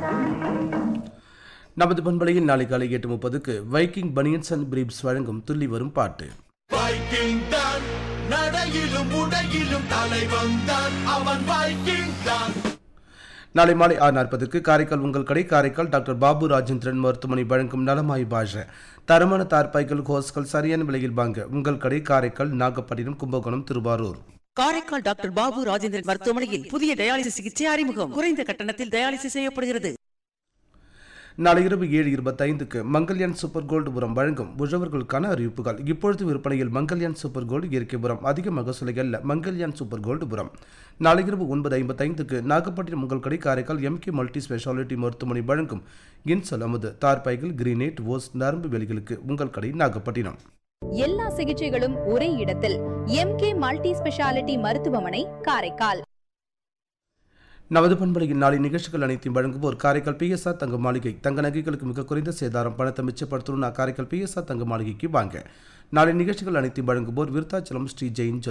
நமது பண்பலையில் நாளை காலை எட்டு முப்பதுக்கு வைக்கிங் பனியன்ஸ் அண்ட் பிரீப்ஸ் வழங்கும் துள்ளி வரும் பாட்டு வைக்கிங் தான் நடையிலும் உடையிலும் தலைவன் தான் அவன் வைக்கிங் தான் நாளை மாலை ஆறு நாற்பதுக்கு காரைக்கால் உங்கள் கடை காரைக்கால் டாக்டர் பாபு ராஜேந்திரன் மருத்துவமனை வழங்கும் நலமாய் பாஷ தரமான தார்பாய்கள் ஹோஸ்கள் சரியான விலையில் வாங்க உங்கள் கடை காரைக்கால் நாகப்பட்டினம் கும்பகோணம் திருவாரூர் காரைக்கால் டாக்டர் பாபு ராஜேந்திரன் மருத்துவமனையில் புதிய டயாலிசிஸ் சிகிச்சை அறிமுகம் குறைந்த கட்டணத்தில் டயாலிசிஸ் செய்யப்படுகிறது நாளை இரவு ஏழு இருபத்தைந்துக்கு மங்கல்யான் சூப்பர் கோல்டு உரம் வழங்கும் உழவர்களுக்கான அறிவிப்புகள் இப்பொழுது விற்பனையில் மங்கல்யான் சூப்பர் கோல்டு இயற்கை உரம் அதிக மகசூலை அல்ல மங்கல்யான் சூப்பர் கோல்டு உரம் நாளை இரவு ஒன்பது ஐம்பத்தைந்துக்கு நாகப்பட்டினம் உங்கள் கடை காரைக்கால் எம்கே மல்டி ஸ்பெஷாலிட்டி மருத்துவமனை வழங்கும் இன்சொல் அமுது தார்பாய்கள் கிரீனேட் ஓஸ் நரம்பு வேலிகளுக்கு உங்கள் கடை நாகப்பட்டினம் எல்லா சிகிச்சைகளும் ஒரே இடத்தில் எம்கே மல்டி ஸ்பெஷாலிட்டி மருத்துவமனை காரைக்கால் நமது பண்பலையின் நாளை நிகழ்ச்சிகள் அனைத்தையும் வழங்குவோர் காரைக்கால் பிஎஸ்ஆர் தங்க மாளிகை தங்க நகைகளுக்கு மிக குறைந்த சேதாரம் பணத்தை மிச்சப்படுத்தணும் நான் காரைக்கால் பிஎஸ்ஆர் தங்க மாளிகைக்கு வாங்க நாளை நிகழ்ச்சிகள் அனைத்தையும் வழங்குவோர் விருத்தாச்சலம் ஸ்ரீ ஜெயின்